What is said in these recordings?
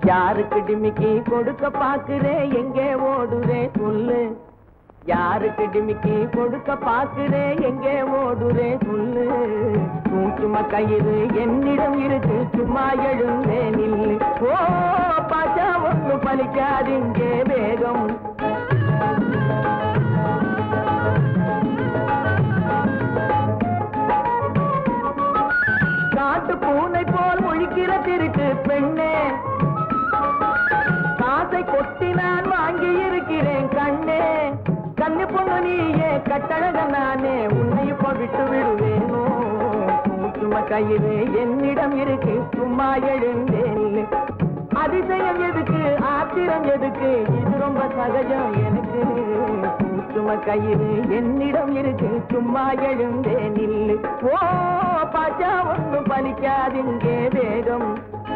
யாருக்கு டிமிக்கி கொடுக்க பாக்குறே எங்கே ஓடுறே சொல்லு யாருக்கு டிமிக்கி கொடுக்க பாக்குறே எங்கே ஓடுறே சொல்லு சும்மா கயிறு என்னிடம் இருக்கு சும்மா எழுந்தே நில்லு ஓ பாச்சா ஒண்ணு பலிக்காதிங்கே வேகம் காட்டு பூனை போல் முழிக்கிற திருட்டு பெண்ணே காசை கொட்டி நான் வாங்கி இருக்கிறேன் கண்ணே கண்ணு பொண்ணு நீயே கட்டழக நானே உன்னை இப்போ விட்டு விடுவேனோ சும்மா கயிறு என்னிடம் இருக்கு சும்மா எழுந்தேன் அதிசயம் எதுக்கு ஆத்திரம் எதுக்கு இது ரொம்ப சகஜம் எனக்கு சும்மா கயிறு என்னிடம் இருக்கு சும்மா எழுந்தே நில்லு ஓ பாச்சா ஒண்ணு பலிக்காதிங்கே வேகம்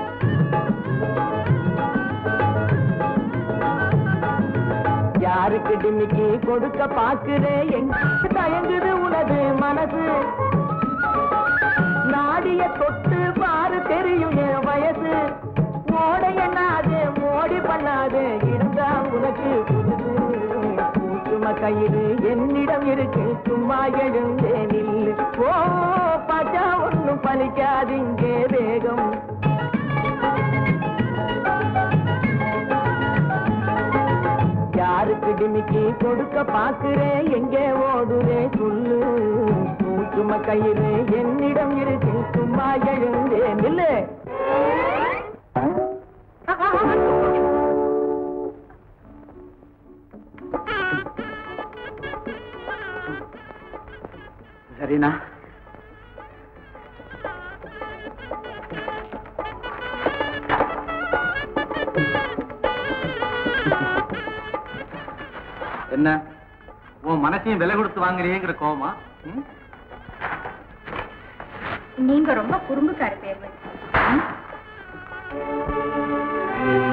யாருக்கு டிமிக்கி கொடுக்க பாக்குறே எங்க தயங்குது உனது மனசு நாடிய தொட்டு பாரு தெரியும் என் வயசு ஓட எண்ணாது மோடி பண்ணாது இருந்தா உனக்கு புதுசு சும்மா கயிறு என்னிடம் இருக்கு சும்மா எழுந்தே நில்லு ஓ பாச்சா ஒண்ணும் பலிக்காதிங்கே வேகம் யாருக்கு டிமிக்கி கொடுக்க பாக்குறே எங்கே ஓடுறே சொல்லு சும்மா கயிறு என்னிடம் இருக்கு சும்மா எழுந்தே நில்லு சரிண்ணா என்ன உன் மனசையும் விலை கொடுத்து வாங்குறியேங்கிற கோவமா ம்? நீங்க ரொம்ப குறும்புக்கார தேர்வு